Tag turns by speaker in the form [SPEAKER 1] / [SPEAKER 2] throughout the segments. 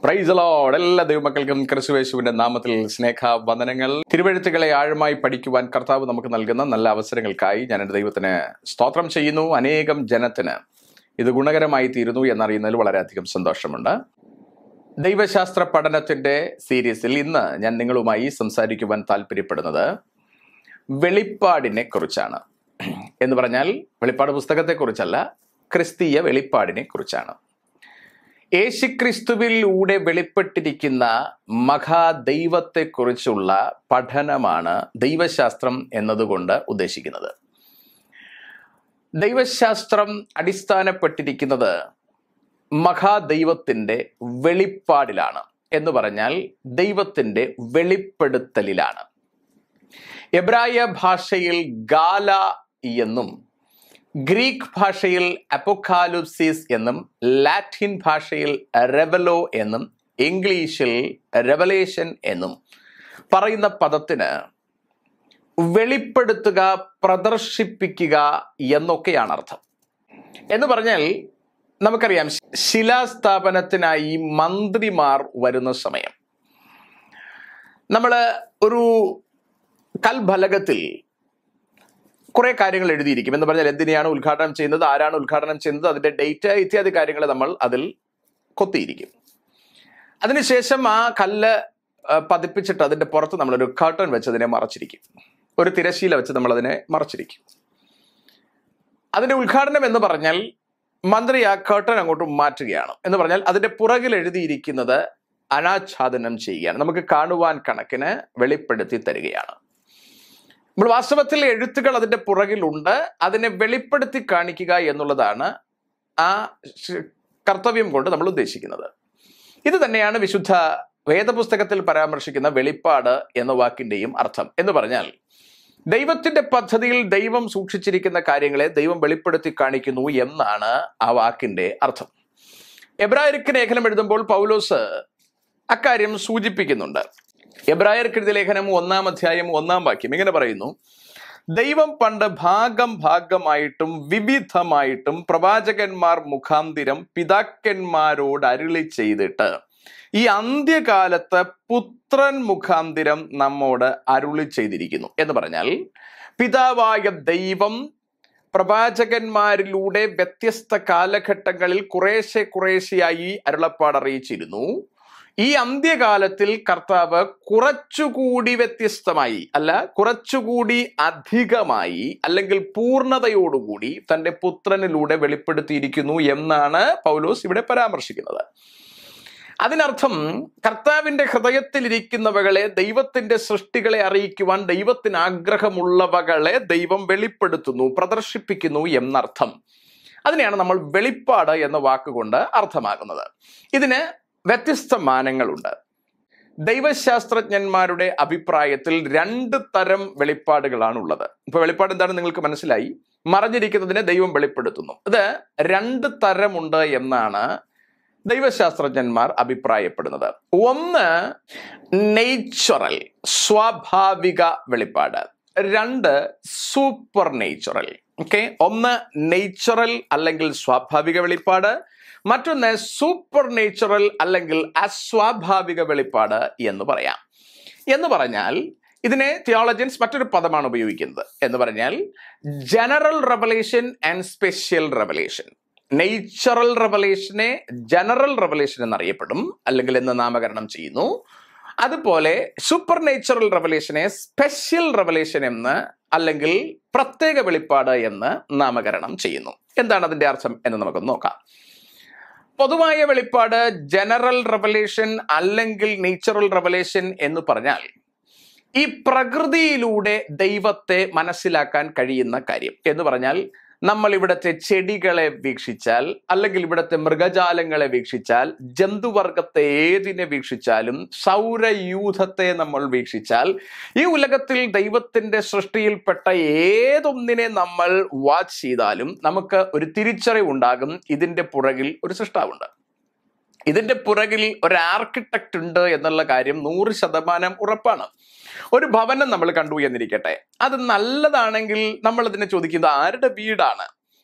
[SPEAKER 1] Price load എല്ലാ ദൈവമക്കൾക്കും ക്രിസ്തുവേശുവിന്റെ നാമത്തിൽ സ്നേഹ വന്ദനങ്ങൾ തിരുവഴുത്തുകളെ ആഴമായി പഠിക്കുവാൻ കർത്താവ് നമുക്ക് നൽകുന്ന നല്ല അവസരങ്ങൾക്കായി ഞാൻ എൻ്റെ ദൈവത്തിന് സ്തോത്രം ചെയ്യുന്നു അനേകം ജനത്തിന് ഇത് ഗുണകരമായി തീരുന്നു എന്നറിയുന്നതിൽ വളരെയധികം സന്തോഷമുണ്ട് ദൈവശാസ്ത്ര പഠനത്തിന്റെ സീരീസിൽ ഇന്ന് ഞാൻ നിങ്ങളുമായി സംസാരിക്കുവാൻ താല്പര്യപ്പെടുന്നത് വെളിപ്പാടിനെ കുറിച്ചാണ് എന്ന് പറഞ്ഞാൽ വെളിപ്പാട് പുസ്തകത്തെക്കുറിച്ചല്ല ക്രിസ്തീയ വെളിപ്പാടിനെ കുറിച്ചാണ് യേശുക്രിസ്തുവിലൂടെ വെളിപ്പെട്ടിരിക്കുന്ന മഹാദൈവത്തെക്കുറിച്ചുള്ള പഠനമാണ് ദൈവശാസ്ത്രം എന്നതുകൊണ്ട് ഉദ്ദേശിക്കുന്നത് ദൈവശാസ്ത്രം അടിസ്ഥാനപ്പെട്ടിരിക്കുന്നത് മഹാദൈവത്തിൻ്റെ വെളിപ്പാടിലാണ് എന്ന് പറഞ്ഞാൽ ദൈവത്തിൻ്റെ വെളിപ്പെടുത്തലിലാണ് എബ്രായ ഭാഷയിൽ ഗാല എന്നും ഗ്രീക്ക് ഭാഷയിൽ അപ്പൊക്കാലുപ്സിസ് എന്നും ലാറ്റിൻ ഭാഷയിൽ റെവലോ എന്നും ഇംഗ്ലീഷിൽ റെവലേഷൻ എന്നും പറയുന്ന പദത്തിന് വെളിപ്പെടുത്തുക പ്രദർശിപ്പിക്കുക എന്നൊക്കെയാണ് അർത്ഥം എന്ന് പറഞ്ഞാൽ നമുക്കറിയാം ശിലാസ്ഥാപനത്തിനായി മന്ത്രിമാർ വരുന്ന സമയം നമ്മൾ ഒരു കൽഫലകത്തിൽ കുറെ കാര്യങ്ങൾ എഴുതിയിരിക്കും എന്ന് പറഞ്ഞാൽ എന്തിനെയാണ് ഉദ്ഘാടനം ചെയ്യുന്നത് ആരാണ് ഉദ്ഘാടനം ചെയ്യുന്നത് അതിന്റെ ഡേറ്റ് ഇത്യാദി കാര്യങ്ങൾ നമ്മൾ അതിൽ കൊത്തിയിരിക്കും അതിനുശേഷം ആ കല്ല് ആ, പതിപ്പിച്ചിട്ട് അതിന്റെ പുറത്ത് നമ്മളൊരു കർട്ടൺ വെച്ച് അതിനെ മറച്ചിരിക്കും ഒരു തിരശീല വെച്ച് നമ്മൾ അതിനെ മറച്ചിരിക്കും അതിന്റെ ഉദ്ഘാടനം എന്ന് പറഞ്ഞാൽ മന്ത്രി ആ കർട്ടൻ അങ്ങോട്ട് മാറ്റുകയാണ് എന്ന് പറഞ്ഞാൽ അതിന്റെ പുറകിൽ എഴുതിയിരിക്കുന്നത് അനാച്ഛാദനം ചെയ്യുകയാണ് നമുക്ക് കാണുവാൻ കണക്കിന് വെളിപ്പെടുത്തി തരികയാണ് നമ്മൾ വാസ്തവത്തിൽ എഴുത്തുകൾ അതിന്റെ പുറകിലുണ്ട് അതിനെ വെളിപ്പെടുത്തി കാണിക്കുക എന്നുള്ളതാണ് ആ ശ്- കർത്തവ്യം കൊണ്ട് നമ്മൾ ഉദ്ദേശിക്കുന്നത് ഇത് തന്നെയാണ് വിശുദ്ധ വേദപുസ്തകത്തിൽ പരാമർശിക്കുന്ന വെളിപ്പാട് എന്ന വാക്കിന്റെയും അർത്ഥം എന്ന് പറഞ്ഞാൽ ദൈവത്തിന്റെ പദ്ധതിയിൽ ദൈവം സൂക്ഷിച്ചിരിക്കുന്ന കാര്യങ്ങളെ ദൈവം വെളിപ്പെടുത്തി കാണിക്കുന്നു എന്നാണ് ആ വാക്കിന്റെ അർത്ഥം എബ്രായർക്ക് ലേഖനം എഴുതുമ്പോൾ പൗലോസ് അക്കാര്യം സൂചിപ്പിക്കുന്നുണ്ട് എബ്രായർക്ക് എഴുതിയ ലേഖനം ഒന്നാം അധ്യായം ഒന്നാം വാക്യം ഇങ്ങനെ പറയുന്നു ദൈവം പണ്ട് ഭാഗം ഭാഗമായിട്ടും വിവിധമായിട്ടും പ്രവാചകന്മാർ മുഖാന്തിരം പിതാക്കന്മാരോട് അരുളി ചെയ്തിട്ട് ഈ അന്ത്യകാലത്ത് പുത്രൻ മുഖാന്തിരം നമ്മോട് അരുളി ചെയ്തിരിക്കുന്നു എന്ന് പറഞ്ഞാൽ പിതാവായ ദൈവം പ്രവാചകന്മാരിലൂടെ വ്യത്യസ്ത കാലഘട്ടങ്ങളിൽ കുറേശ്ശെ കുറേശ്ശെയായി അരുളപ്പാട് അറിയിച്ചിരുന്നു ഈ അന്ത്യകാലത്തിൽ കർത്താവ് കുറച്ചുകൂടി വ്യത്യസ്തമായി അല്ല കുറച്ചുകൂടി അധികമായി അല്ലെങ്കിൽ പൂർണ്ണതയോടുകൂടി തന്റെ പുത്രനിലൂടെ വെളിപ്പെടുത്തിയിരിക്കുന്നു എന്നാണ് പൗലോസ് ഇവിടെ പരാമർശിക്കുന്നത് അതിനർത്ഥം കർത്താവിന്റെ ഹൃദയത്തിലിരിക്കുന്നവകളെ ദൈവത്തിന്റെ സൃഷ്ടികളെ അറിയിക്കുവാൻ ദൈവത്തിന് ആഗ്രഹമുള്ളവകളെ ദൈവം വെളിപ്പെടുത്തുന്നു പ്രദർശിപ്പിക്കുന്നു എന്നർത്ഥം അതിനെയാണ് നമ്മൾ വെളിപ്പാട് എന്ന വാക്കുകൊണ്ട് അർത്ഥമാക്കുന്നത് ഇതിന് വ്യത്യസ്ത മാനങ്ങളുണ്ട് ദൈവശാസ്ത്രജ്ഞന്മാരുടെ അഭിപ്രായത്തിൽ രണ്ട് തരം വെളിപ്പാടുകളാണ് ഉള്ളത് ഇപ്പൊ വെളിപ്പാട് എന്താണ് നിങ്ങൾക്ക് മനസ്സിലായി മറഞ്ഞിരിക്കുന്നതിനെ ദൈവം വെളിപ്പെടുത്തുന്നു ഇത് രണ്ട് തരമുണ്ട് എന്നാണ് ദൈവശാസ്ത്രജ്ഞന്മാർ അഭിപ്രായപ്പെടുന്നത് ഒന്ന് നേച്ചുറൽ സ്വാഭാവിക വെളിപ്പാട് രണ്ട് സൂപ്പർ നേച്ചുറൽ ഓക്കെ ഒന്ന് നേച്ചുറൽ അല്ലെങ്കിൽ സ്വാഭാവിക വെളിപ്പാട് മറ്റൊന്ന് സൂപ്പർ നേച്ചുറൽ അല്ലെങ്കിൽ അസ്വാഭാവിക വെളിപ്പാട് എന്ന് പറയാം എന്ന് പറഞ്ഞാൽ ഇതിനെ തിയോളജൻസ് മറ്റൊരു പദമാണ് ഉപയോഗിക്കുന്നത് എന്ന് പറഞ്ഞാൽ general revelation and special revelation natural റെവലേഷനെ ജനറൽ റെവലേഷൻ എന്നറിയപ്പെടും അല്ലെങ്കിൽ എന്ന് നാമകരണം ചെയ്യുന്നു അതുപോലെ സൂപ്പർ നേച്ചുറൽ റെവലേഷനെ സ്പെഷ്യൽ റെവലേഷൻ എന്ന് അല്ലെങ്കിൽ പ്രത്യേക വെളിപ്പാട് എന്ന് നാമകരണം ചെയ്യുന്നു എന്താണ് അതിന്റെ അർത്ഥം എന്ന് നമുക്ക് നോക്കാം പൊതുവായ വെളിപ്പാട് ജനറൽ റെവലേഷൻ അല്ലെങ്കിൽ നേച്ചുറൽ റെവലേഷൻ എന്ന് പറഞ്ഞാൽ ഈ പ്രകൃതിയിലൂടെ ദൈവത്തെ മനസ്സിലാക്കാൻ കഴിയുന്ന കാര്യം എന്ന് പറഞ്ഞാൽ നമ്മൾ ഇവിടുത്തെ ചെടികളെ വീക്ഷിച്ചാൽ അല്ലെങ്കിൽ ഇവിടുത്തെ മൃഗജാലങ്ങളെ വീക്ഷിച്ചാൽ ജന്തുവർഗത്തെ ഏതിനെ വീക്ഷിച്ചാലും സൗരയൂഥത്തെ നമ്മൾ വീക്ഷിച്ചാൽ ഈ ഉലകത്തിൽ ദൈവത്തിന്റെ സൃഷ്ടിയിൽപ്പെട്ട ഏതൊന്നിനെ നമ്മൾ വാച്ച് ചെയ്താലും നമുക്ക് ഒരു തിരിച്ചറിവുണ്ടാകും ഇതിന്റെ പുറകിൽ ഒരു സൃഷ്ടാവുണ്ട് ഇതിന്റെ പുറകിൽ ഒരു ആർക്കിടെക്റ്റ് ഉണ്ട് എന്നുള്ള കാര്യം നൂറ് ശതമാനം ഉറപ്പാണ് ഒരു ഭവനം നമ്മൾ കണ്ടു എന്നിരിക്കട്ടെ അത് നല്ലതാണെങ്കിൽ നമ്മൾ അതിനെ ചോദിക്കുന്നത് ആരുടെ വീടാണ്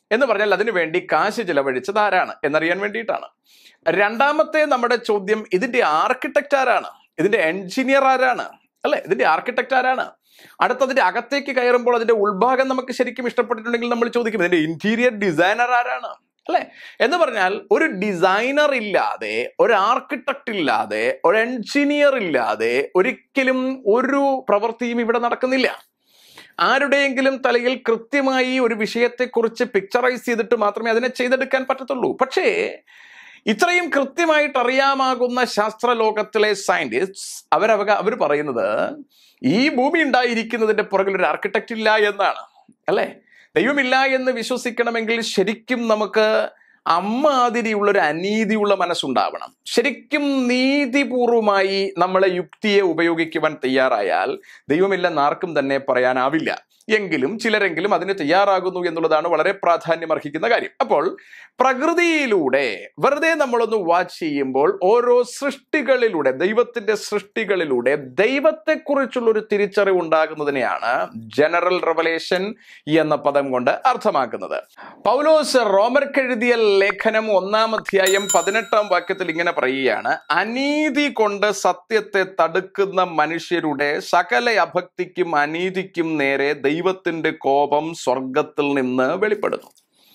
[SPEAKER 1] എന്ന് പറഞ്ഞാൽ അതിനു വേണ്ടി കാശ് ചിലവഴിച്ചത് ആരാണ് എന്നറിയാൻ വേണ്ടിയിട്ടാണ് രണ്ടാമത്തെ നമ്മുടെ ചോദ്യം ഇതിന്റെ ആർക്കിടെക്റ്റ് ആരാണ് ഇതിന്റെ എഞ്ചിനീയർ ആരാണ് അല്ലെ ഇതിന്റെ ആർക്കിടെക്റ്റ് ആരാണ് അടുത്തതിന്റെ അകത്തേക്ക് കയറുമ്പോൾ അതിന്റെ ഉൾഭാഗം നമുക്ക് ശരിക്കും ഇഷ്ടപ്പെട്ടിട്ടുണ്ടെങ്കിൽ നമ്മൾ ചോദിക്കും ഇതിന്റെ ഇന്റീരിയർ ഡിസൈനർ ആരാണ് അല്ലെ എന്ന് പറഞ്ഞാൽ ഒരു ഡിസൈനർ ഇല്ലാതെ ഒരു ആർക്കിടെക്ട് ഇല്ലാതെ ഒരു എഞ്ചിനീയർ ഇല്ലാതെ ഒരിക്കലും ഒരു പ്രവൃത്തിയും ഇവിടെ നടക്കുന്നില്ല ആരുടെയെങ്കിലും തലയിൽ കൃത്യമായി ഒരു വിഷയത്തെക്കുറിച്ച് പിക്ചറൈസ് ചെയ്തിട്ട് മാത്രമേ അതിനെ ചെയ്തെടുക്കാൻ പറ്റത്തുള്ളൂ പക്ഷേ ഇത്രയും കൃത്യമായിട്ട് അറിയാമാകുന്ന ശാസ്ത്രലോകത്തിലെ സയന്റിസ്റ്റ് അവരവക അവർ പറയുന്നത് ഈ ഭൂമി ഉണ്ടായിരിക്കുന്നതിന്റെ പുറകിൽ ഒരു ആർക്കിടെക്റ്റ് ഇല്ല എന്നാണ് അല്ലേ ദൈവമില്ല എന്ന് വിശ്വസിക്കണമെങ്കിൽ ശരിക്കും നമുക്ക് അമ്മാതിരിയുള്ള ഒരു അനീതിയുള്ള മനസ്സുണ്ടാവണം ശരിക്കും നീതിപൂർവമായി നമ്മളെ യുക്തിയെ ഉപയോഗിക്കുവാൻ തയ്യാറായാൽ ദൈവമില്ലെന്ന് ആർക്കും തന്നെ പറയാനാവില്ല എങ്കിലും ചിലരെങ്കിലും അതിന് തയ്യാറാകുന്നു എന്നുള്ളതാണ് വളരെ പ്രാധാന്യം അർഹിക്കുന്ന കാര്യം അപ്പോൾ പ്രകൃതിയിലൂടെ വെറുതെ നമ്മളൊന്ന് വാച്ച് ചെയ്യുമ്പോൾ ഓരോ സൃഷ്ടികളിലൂടെ ദൈവത്തിന്റെ സൃഷ്ടികളിലൂടെ ദൈവത്തെക്കുറിച്ചുള്ള ഒരു തിരിച്ചറിവ് ഉണ്ടാകുന്നതിനെയാണ് ജനറൽ റെവലേഷൻ എന്ന പദം കൊണ്ട് അർത്ഥമാക്കുന്നത് പൗലോസ് റോമർക്കെഴുതിയ ലേഖനം ഒന്നാം അധ്യായം പതിനെട്ടാം വാക്യത്തിൽ ഇങ്ങനെ പറയുകയാണ് അനീതി കൊണ്ട് സത്യത്തെ തടുക്കുന്ന മനുഷ്യരുടെ സകല അഭക്തിക്കും അനീതിക്കും നേരെ ദൈവത്തിന്റെ കോപം സ്വർഗത്തിൽ നിന്ന് വെളിപ്പെടുന്നു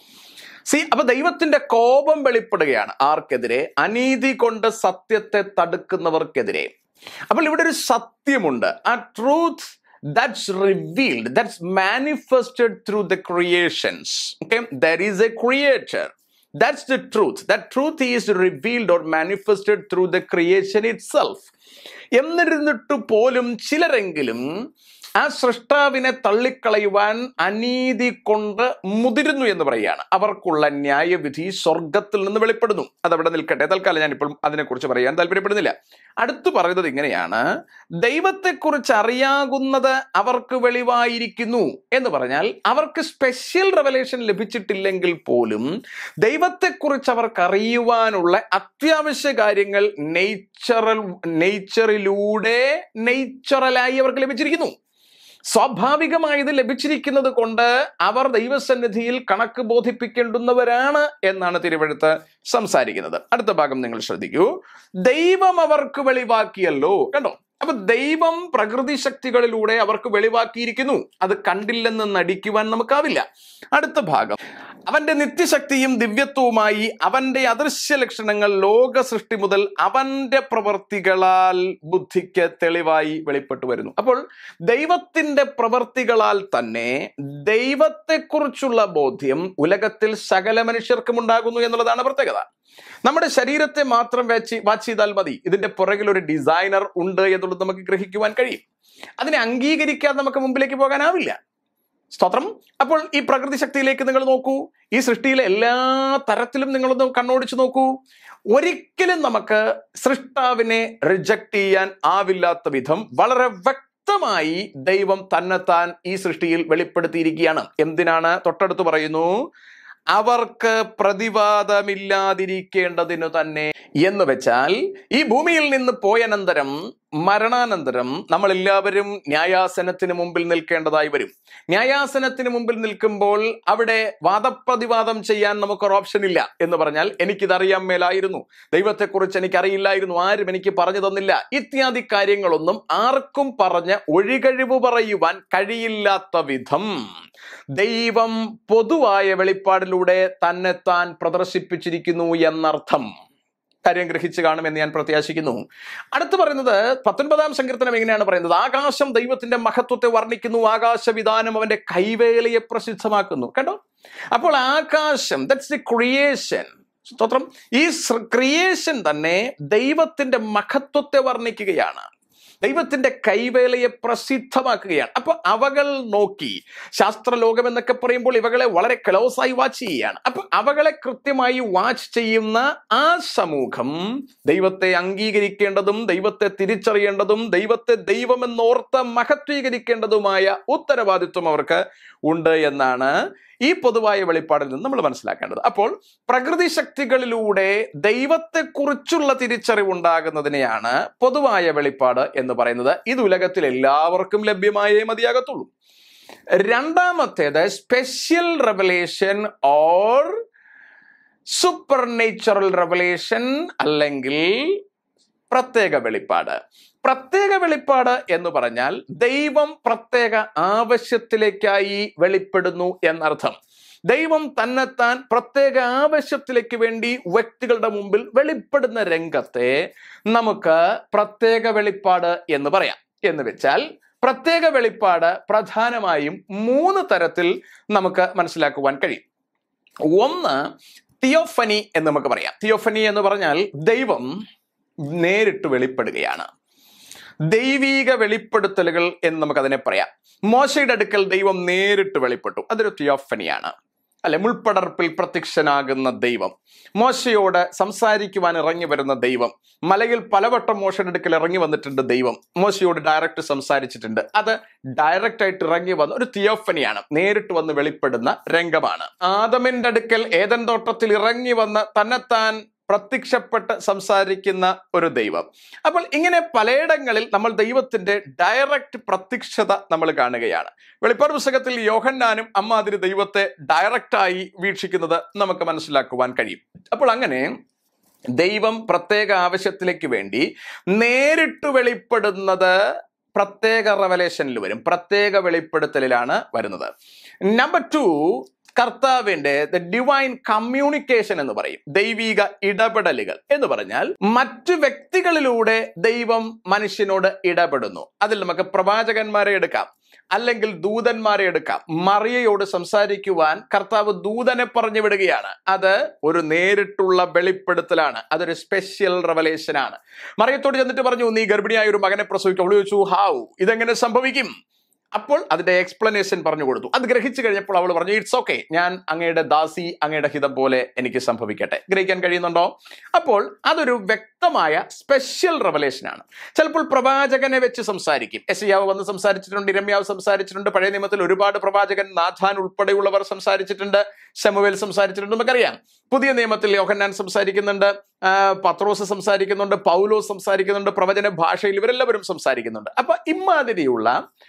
[SPEAKER 1] സി അപ്പൊ ദൈവത്തിന്റെ കോപം വെളിപ്പെടുകയാണ് ആർക്കെതിരെ അനീതി കൊണ്ട് സത്യത്തെ തടുക്കുന്നവർക്കെതിരെ അപ്പോൾ ഇവിടെ ഒരു സത്യമുണ്ട് a truth that's revealed that's manifested through the creations okay there is a creator That's the truth. That truth is revealed or manifested through the creation itself. എന്നിരുന്നിട്ട് പോലും ചിലരെങ്കിലും ആ സൃഷ്ടാവിനെ തള്ളിക്കളയുവാൻ അനീതി കൊണ്ട് മുതിരുന്നു എന്ന് പറയുകയാണ് അവർക്കുള്ള ന്യായവിധി സ്വർഗത്തിൽ നിന്ന് വെളിപ്പെടുന്നു അതവിടെ നിൽക്കട്ടെ തൽക്കാലം ഞാനിപ്പോൾ അതിനെക്കുറിച്ച് പറയാൻ താല്പര്യപ്പെടുന്നില്ല അടുത്ത് പറയുന്നത് ഇങ്ങനെയാണ് ദൈവത്തെക്കുറിച്ച് അറിയാകുന്നത് അവർക്ക് വെളിവായിരിക്കുന്നു എന്ന് പറഞ്ഞാൽ അവർക്ക് സ്പെഷ്യൽ റെവലേഷൻ ലഭിച്ചിട്ടില്ലെങ്കിൽ പോലും ദൈവത്തെക്കുറിച്ച് അവർക്ക് അറിയുവാനുള്ള അത്യാവശ്യ കാര്യങ്ങൾ നേച്ചറൽ നേച്ചറിലൂടെ നേച്ചറലായി അവർക്ക് ലഭിച്ചിരിക്കുന്നു സ്വാഭാവികമായത് ലഭിച്ചിരിക്കുന്നത് കൊണ്ട് അവർ ദൈവസന്നിധിയിൽ കണക്ക് ബോധിപ്പിക്കേണ്ടുന്നവരാണ് എന്നാണ് തിരുവഴുത്ത് സംസാരിക്കുന്നത് അടുത്ത ഭാഗം നിങ്ങൾ ശ്രദ്ധിക്കൂ ദൈവം അവർക്ക് വെളിവാക്കിയല്ലോ കണ്ടോ അപ്പൊ ദൈവം പ്രകൃതി ശക്തികളിലൂടെ അവർക്ക് വെളിവാക്കിയിരിക്കുന്നു അത് കണ്ടില്ലെന്ന് നടിക്കുവാൻ നമുക്കാവില്ല അടുത്ത ഭാഗം അവന്റെ നിത്യശക്തിയും ദിവ്യത്വവുമായി അവന്റെ അദൃശ്യ ലക്ഷണങ്ങൾ ലോക സൃഷ്ടി മുതൽ അവന്റെ പ്രവർത്തികളാൽ ബുദ്ധിക്ക് തെളിവായി വെളിപ്പെട്ടു വരുന്നു അപ്പോൾ ദൈവത്തിന്റെ പ്രവർത്തികളാൽ തന്നെ ദൈവത്തെക്കുറിച്ചുള്ള ബോധ്യം ഉലകത്തിൽ സകല മനുഷ്യർക്കും ഉണ്ടാകുന്നു എന്നുള്ളതാണ് പ്രത്യേകത നമ്മുടെ ശരീരത്തെ മാത്രം വാച്ച് വാച്ച് ചെയ്താൽ മതി ഇതിന്റെ പുറകിൽ ഒരു ഡിസൈനർ ഉണ്ട് എന്നുള്ളത് നമുക്ക് ഗ്രഹിക്കുവാൻ കഴിയും അതിനെ അംഗീകരിക്കാതെ നമുക്ക് മുമ്പിലേക്ക് പോകാനാവില്ല സ്തോത്രം അപ്പോൾ ഈ പ്രകൃതി ശക്തിയിലേക്ക് നിങ്ങൾ നോക്കൂ ഈ സൃഷ്ടിയിലെ എല്ലാ തരത്തിലും നിങ്ങളൊന്ന് കണ്ണോടിച്ച് നോക്കൂ ഒരിക്കലും നമുക്ക് സൃഷ്ടാവിനെ റിജക്ട് ചെയ്യാൻ ആവില്ലാത്ത വിധം വളരെ വ്യക്തമായി ദൈവം തന്നെത്താൻ ഈ സൃഷ്ടിയിൽ വെളിപ്പെടുത്തിയിരിക്കുകയാണ് എന്തിനാണ് തൊട്ടടുത്ത് പറയുന്നു അവർക്ക് പ്രതിവാദമില്ലാതിരിക്കേണ്ടതിനു തന്നെ എന്ന് വെച്ചാൽ ഈ ഭൂമിയിൽ നിന്ന് പോയനന്തരം മരണാനന്തരം നമ്മൾ എല്ലാവരും ന്യായാസനത്തിന് മുമ്പിൽ നിൽക്കേണ്ടതായി വരും ന്യായാസനത്തിന് മുമ്പിൽ നിൽക്കുമ്പോൾ അവിടെ വാദപ്രതിവാദം ചെയ്യാൻ നമുക്കൊരു ഓപ്ഷൻ ഇല്ല എന്ന് പറഞ്ഞാൽ എനിക്കിതറിയാൻ മേലായിരുന്നു ദൈവത്തെക്കുറിച്ച് എനിക്കറിയില്ലായിരുന്നു ആരും എനിക്ക് പറഞ്ഞു തന്നില്ല ഇത്യാദി കാര്യങ്ങളൊന്നും ആർക്കും പറഞ്ഞ് ഒഴികഴിവ് പറയുവാൻ കഴിയില്ലാത്ത വിധം ദൈവം പൊതുവായ വെളിപ്പാടിലൂടെ തന്നെ താൻ പ്രദർശിപ്പിച്ചിരിക്കുന്നു എന്നർത്ഥം കാര്യം ഗ്രഹിച്ചു കാണുമെന്ന് ഞാൻ പ്രത്യാശിക്കുന്നു അടുത്ത് പറയുന്നത് പത്തൊൻപതാം സങ്കീർത്തനം എങ്ങനെയാണ് പറയുന്നത് ആകാശം ദൈവത്തിന്റെ മഹത്വത്തെ വർണ്ണിക്കുന്നു ആകാശവിധാനം അവന്റെ കൈവേലയെ പ്രസിദ്ധമാക്കുന്നു കേട്ടോ അപ്പോൾ ആകാശം ദറ്റ്സ് ദി ക്രിയേഷൻ സ്തോത്രം ഈ ക്രിയേഷൻ തന്നെ ദൈവത്തിന്റെ മഹത്വത്തെ വർണ്ണിക്കുകയാണ് ദൈവത്തിന്റെ കൈവേലയെ പ്രസിദ്ധമാക്കുകയാണ് അപ്പൊ അവകൾ നോക്കി ശാസ്ത്രലോകം എന്നൊക്കെ പറയുമ്പോൾ ഇവകളെ വളരെ ക്ലോസായി വാച്ച് ചെയ്യുകയാണ് അപ്പൊ അവകളെ കൃത്യമായി വാച്ച് ചെയ്യുന്ന ആ സമൂഹം ദൈവത്തെ അംഗീകരിക്കേണ്ടതും ദൈവത്തെ തിരിച്ചറിയേണ്ടതും ദൈവത്തെ ദൈവമെന്നോർത്ത് മഹത്വീകരിക്കേണ്ടതുമായ ഉത്തരവാദിത്വം അവർക്ക് ഉണ്ട് എന്നാണ് ഈ പൊതുവായ വെളിപ്പാടിൽ നിന്ന് നമ്മൾ മനസ്സിലാക്കേണ്ടത് അപ്പോൾ പ്രകൃതി ശക്തികളിലൂടെ ദൈവത്തെക്കുറിച്ചുള്ള തിരിച്ചറിവുണ്ടാകുന്നതിനെയാണ് പൊതുവായ വെളിപ്പാട് എന്ന് പറയുന്നത് ഇത് ഉലകത്തിൽ എല്ലാവർക്കും ലഭ്യമായേ മതിയാകത്തുള്ളൂ രണ്ടാമത്തേത് special revelation or super natural revelation അല്ലെങ്കിൽ പ്രത്യേക വെളിപ്പാട് പ്രത്യേക വെളിപ്പാട് എന്ന് പറഞ്ഞാൽ ദൈവം പ്രത്യേക ആവശ്യത്തിലേക്കായി വെളിപ്പെടുന്നു എന്നർത്ഥം ദൈവം തന്നെത്താൻ പ്രത്യേക ആവശ്യത്തിലേക്ക് വേണ്ടി വ്യക്തികളുടെ മുമ്പിൽ വെളിപ്പെടുന്ന രംഗത്തെ നമുക്ക് പ്രത്യേക വെളിപ്പാട് എന്ന് പറയാം എന്ന് വെച്ചാൽ പ്രത്യേക വെളിപ്പാട് പ്രധാനമായും മൂന്ന് തരത്തിൽ നമുക്ക് മനസ്സിലാക്കുവാൻ കഴിയും ഒന്ന് തിയോഫനി എന്ന് നമുക്ക് പറയാം തിയോഫനി എന്ന് പറഞ്ഞാൽ ദൈവം നേരിട്ട് വെളിപ്പെടുകയാണ് ദൈവീക വെളിപ്പെടുത്തലുകൾ എന്ന് നമുക്കതിനെ പറയാം മോശയുടെ അടുക്കൽ ദൈവം നേരിട്ട് വെളിപ്പെട്ടു അതൊരു തിയോഫനിയാണ് അല്ലെ മുൾപ്പടർപ്പിൽ പ്രത്യക്ഷനാകുന്ന ദൈവം മോശയോട് സംസാരിക്കുവാൻ ഇറങ്ങി വരുന്ന ദൈവം മലയിൽ പലവട്ടം മോശയുടെ അടുക്കൽ ഇറങ്ങി വന്നിട്ടുണ്ട് ദൈവം മോശയോട് ഡയറക്റ്റ് സംസാരിച്ചിട്ടുണ്ട് അത് ഡയറക്റ്റ് ആയിട്ട് ഇറങ്ങി വന്ന ഒരു തിയോഫനിയാണ് നേരിട്ട് വന്ന് വെളിപ്പെടുന്ന രംഗമാണ് ആദമിന്റെ അടുക്കൽ ഏതൻ തോട്ടത്തിൽ ഇറങ്ങി വന്ന് തന്നെത്താൻ പ്രത്യക്ഷപ്പെട്ട് സംസാരിക്കുന്ന ഒരു ദൈവം അപ്പോൾ ഇങ്ങനെ പലയിടങ്ങളിൽ നമ്മൾ ദൈവത്തിന്റെ ഡയറക്റ്റ് പ്രത്യക്ഷത നമ്മൾ കാണുകയാണ് വെളിപ്പാട് പുസ്തകത്തിൽ യോഹന്നാനും അമ്മാതിരി ദൈവത്തെ ഡയറക്റ്റായി വീക്ഷിക്കുന്നത് നമുക്ക് മനസ്സിലാക്കുവാൻ കഴിയും അപ്പോൾ അങ്ങനെ ദൈവം പ്രത്യേക ആവശ്യത്തിലേക്ക് വേണ്ടി നേരിട്ട് വെളിപ്പെടുന്നത് പ്രത്യേക റവലേഷനിൽ വരും പ്രത്യേക വെളിപ്പെടുത്തലിലാണ് വരുന്നത് നമ്പർ ടു കർത്താവിന്റെ ദ ഡിവൈൻ കമ്മ്യൂണിക്കേഷൻ എന്ന് പറയും ദൈവിക ഇടപെടലുകൾ എന്ന് പറഞ്ഞാൽ മറ്റു വ്യക്തികളിലൂടെ ദൈവം മനുഷ്യനോട് ഇടപെടുന്നു അതിൽ നമുക്ക് പ്രവാചകന്മാരെ എടുക്കാം അല്ലെങ്കിൽ ദൂതന്മാരെ എടുക്കാം മറിയയോട് സംസാരിക്കുവാൻ കർത്താവ് ദൂതനെ പറഞ്ഞു വിടുകയാണ് അത് ഒരു നേരിട്ടുള്ള വെളിപ്പെടുത്തലാണ് അതൊരു സ്പെഷ്യൽ റെവലേഷൻ ആണ് മറിയത്തോട് ചെന്നിട്ട് പറഞ്ഞു നീ ഗർഭിണിയായ ഒരു മകനെ പ്രസവിക്കും അവള് ചോദിച്ചു ഹാവ് ഇതെങ്ങനെ സംഭവിക്കും അപ്പോൾ അതിന്റെ എക്സ്പ്ലനേഷൻ പറഞ്ഞു കൊടുത്തു അത് ഗ്രഹിച്ചു കഴിഞ്ഞപ്പോൾ അവൾ പറഞ്ഞു ഇറ്റ്സ് ഓക്കെ ഞാൻ അങ്ങയുടെ ദാസി അങ്ങയുടെ ഹിതം പോലെ എനിക്ക് സംഭവിക്കട്ടെ ഗ്രഹിക്കാൻ കഴിയുന്നുണ്ടോ അപ്പോൾ അതൊരു വ്യക്തമായ സ്പെഷ്യൽ റെവലേഷൻ ആണ് ചിലപ്പോൾ പ്രവാചകനെ വെച്ച് സംസാരിക്കും എസിയാവ് വന്ന് സംസാരിച്ചിട്ടുണ്ട് ഇരമ്യാവ് സംസാരിച്ചിട്ടുണ്ട് പഴയ നിയമത്തിൽ ഒരുപാട് പ്രവാചകൻ നാഥാൻ ഉൾപ്പെടെയുള്ളവർ സംസാരിച്ചിട്ടുണ്ട് ശമുവേൽ സംസാരിച്ചിട്ടുണ്ട് നമുക്കറിയാം പുതിയ നിയമത്തിൽ യോഹന്നാൻ സംസാരിക്കുന്നുണ്ട് ആ, പത്രോസ് സംസാരിക്കുന്നുണ്ട് പൗലോസ് സംസാരിക്കുന്നുണ്ട് പ്രവചന ഭാഷയിൽ ഇവരെല്ലാവരും സംസാരിക്കുന്നുണ്ട് അപ്പൊ ഇമാതിരിയുള്ള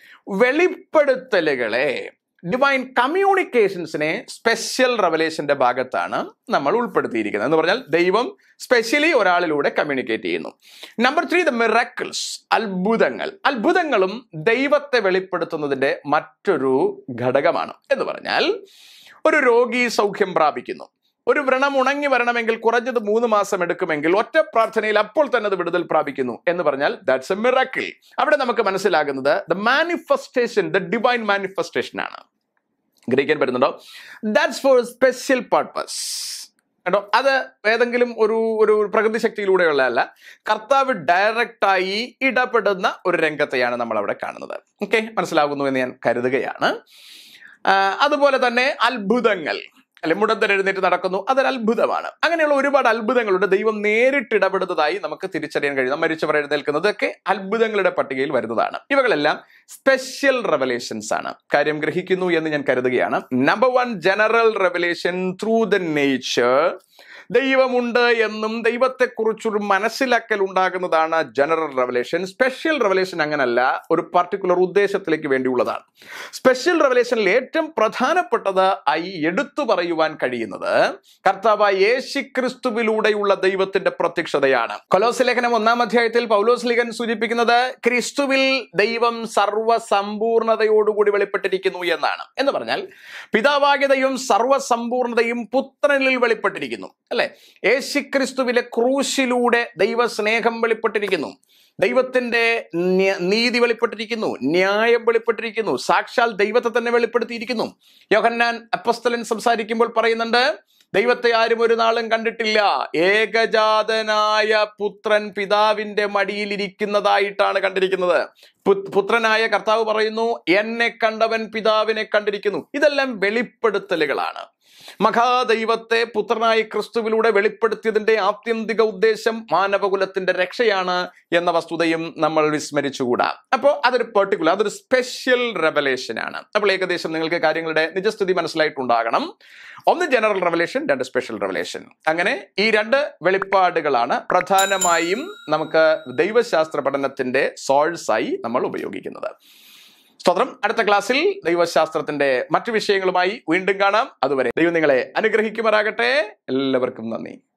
[SPEAKER 1] വെളിപ്പെടുത്തലുകളെ ഡിവൈൻ കമ്മ്യൂണിക്കേഷൻസിനെ സ്പെഷ്യൽ റെവലേഷന്റെ ഭാഗത്താണ് നമ്മൾ ഉൾപ്പെടുത്തിയിരിക്കുന്നത് എന്ന് പറഞ്ഞാൽ ദൈവം സ്പെഷ്യലി ഒരാളിലൂടെ കമ്മ്യൂണിക്കേറ്റ് ചെയ്യുന്നു നമ്പർ ത്രീ ദ മിറക്കിൾസ് അത്ഭുതങ്ങൾ അത്ഭുതങ്ങളും ദൈവത്തെ വെളിപ്പെടുത്തുന്നതിന്റെ മറ്റൊരു ഘടകമാണ് എന്ന് പറഞ്ഞാൽ ഒരു രോഗി സൗഖ്യം പ്രാപിക്കുന്നു ഒരു വ്രണം ഉണങ്ങി വരണമെങ്കിൽ കുറഞ്ഞത് മൂന്ന് മാസം എടുക്കുമെങ്കിൽ ഒറ്റ പ്രാർത്ഥനയിൽ അപ്പോൾ തന്നെ അത് വിടുതൽ പ്രാപിക്കുന്നു എന്ന് പറഞ്ഞാൽ ദാറ്റ്സ് എ മിറക്കിൾ അവിടെ നമുക്ക് മനസ്സിലാകുന്നത് the manifestation the divine manifestation ആണ് ഗ്രഹിക്കാൻ പറ്റുന്നുണ്ടോ ദാറ്റ്സ് ഫോർ സ്പെഷ്യൽ പർപ്പസ് കേട്ടോ അത് ഏതെങ്കിലും ഒരു ഒരു പ്രകൃതി ശക്തിയിലൂടെയുള്ളതല്ല കർത്താവ് ഡയറക്റ്റായി ഇടപെടുന്ന ഒരു രംഗത്തെയാണ് നമ്മൾ അവിടെ കാണുന്നത് ഓക്കെ മനസ്സിലാകുന്നു എന്ന് ഞാൻ കരുതുകയാണ് ആ, അതുപോലെ തന്നെ അത്ഭുതങ്ങൾ അല്ലെ മുടന്തൻ എഴുന്നേറ്റ് നടക്കുന്നു അതൊരു അത്ഭുതമാണ് അങ്ങനെയുള്ള ഒരുപാട് അത്ഭുതങ്ങളുണ്ട് ദൈവം നേരിട്ട് ഇടപെടുന്നതായി നമുക്ക് തിരിച്ചറിയാൻ കഴിയും മരിച്ചവർ എഴുന്നേൽക്കുന്നതൊക്കെ അത്ഭുതങ്ങളുടെ പട്ടികയിൽ വരുന്നതാണ് ഇവകളെല്ലാം സ്പെഷ്യൽ റെവലേഷൻസ് ആണ് കാര്യം ഗ്രഹിക്കുന്നു എന്ന് ഞാൻ കരുതുകയാണ് number one general revelation through the nature ദൈവമുണ്ട് എന്നും ദൈവത്തെക്കുറിച്ചൊരു മനസ്സിലാക്കൽ ഉണ്ടാകുന്നതാണ് ജനറൽ റെവലേഷൻ സ്പെഷ്യൽ റെവലേഷൻ അങ്ങനല്ല ഒരു പർട്ടിക്കുലർ ഉദ്ദേശത്തിലേക്ക് വേണ്ടിയുള്ളതാണ് സ്പെഷ്യൽ റെവലേഷനിൽ ഏറ്റവും പ്രധാനപ്പെട്ടത് ആയി എടുത്തു പറയുവാൻ കഴിയുന്നത് കർത്താവായ യേശു ക്രിസ്തുവിലൂടെയുള്ള ദൈവത്തിന്റെ പ്രത്യക്ഷതയാണ് കൊലോസ് ലേഖനം ഒന്നാം അധ്യായത്തിൽ പൗലോസ് ലേഖൻ സൂചിപ്പിക്കുന്നത് ക്രിസ്തുവിൽ ദൈവം സർവ്വസമ്പൂർണതയോടുകൂടി വെളിപ്പെട്ടിരിക്കുന്നു എന്നാണ് എന്ന് പറഞ്ഞാൽ പിതാവാകിയ ദൈവം സർവ്വസമ്പൂർണതയും പുത്രനിൽ വെളിപ്പെട്ടിരിക്കുന്നു അല്ലെ യേശുക്രിസ്തുവിലെ ക്രൂശിലൂടെ ദൈവസ്നേഹം വെളിപ്പെട്ടിരിക്കുന്നു ദൈവത്തിന്റെ ന്യ- നീതി വെളിപ്പെട്ടിരിക്കുന്നു ന്യായം വെളിപ്പെട്ടിരിക്കുന്നു സാക്ഷാൽ ദൈവത്തെ തന്നെ വെളിപ്പെടുത്തിയിരിക്കുന്നു യോഹന്നാൻ അപ്പസ്തലൻ സംസാരിക്കുമ്പോൾ പറയുന്നുണ്ട് ദൈവത്തെ ആരും ഒരു നാളും കണ്ടിട്ടില്ല ഏകജാതനായ പുത്രൻ പിതാവിന്റെ മടിയിൽ ഇരിക്കുന്നതായിട്ടാണ് കണ്ടിരിക്കുന്നത് പു- പുത്രനായ കർത്താവ് പറയുന്നു എന്നെ കണ്ടവൻ പിതാവിനെ കണ്ടിരിക്കുന്നു ഇതെല്ലാം വെളിപ്പെടുത്തലുകളാണ് മഹാദൈവത്തെ പുത്രനായ ക്രിസ്തുവിലൂടെ വെളിപ്പെടുത്തിയതിന്റെ ആത്യന്തിക ഉദ്ദേശം മാനവകുലത്തിന്റെ രക്ഷയാണ് എന്ന വസ്തുതയും നമ്മൾ വിസ്മരിച്ചുകൂടാ അപ്പോൾ അതൊരു പെർട്ടിക്കുലർ അതൊരു സ്പെഷ്യൽ റെവലേഷൻ ആണ് അപ്പോൾ ഏകദേശം നിങ്ങൾക്ക് കാര്യങ്ങളുടെ നിജസ്ഥിതി മനസ്സിലായിട്ടുണ്ടാകണം ഒന്ന് ജനറൽ റെവലേഷൻ രണ്ട് സ്പെഷ്യൽ റെവലേഷൻ അങ്ങനെ ഈ രണ്ട് വെളിപ്പാടുകളാണ് പ്രധാനമായും നമുക്ക് ദൈവശാസ്ത്ര പഠനത്തിന്റെ സോഴ്സായി നമ്മൾ ഉപയോഗിക്കുന്നത് സ്തോത്രം അടുത്ത ക്ലാസ്സിൽ ദൈവശാസ്ത്രത്തിന്റെ മറ്റു വിഷയങ്ങളുമായി വീണ്ടും കാണാം അതുവരെ ദൈവം നിങ്ങളെ അനുഗ്രഹിക്കുമാറാകട്ടെ എല്ലാവർക്കും നന്ദി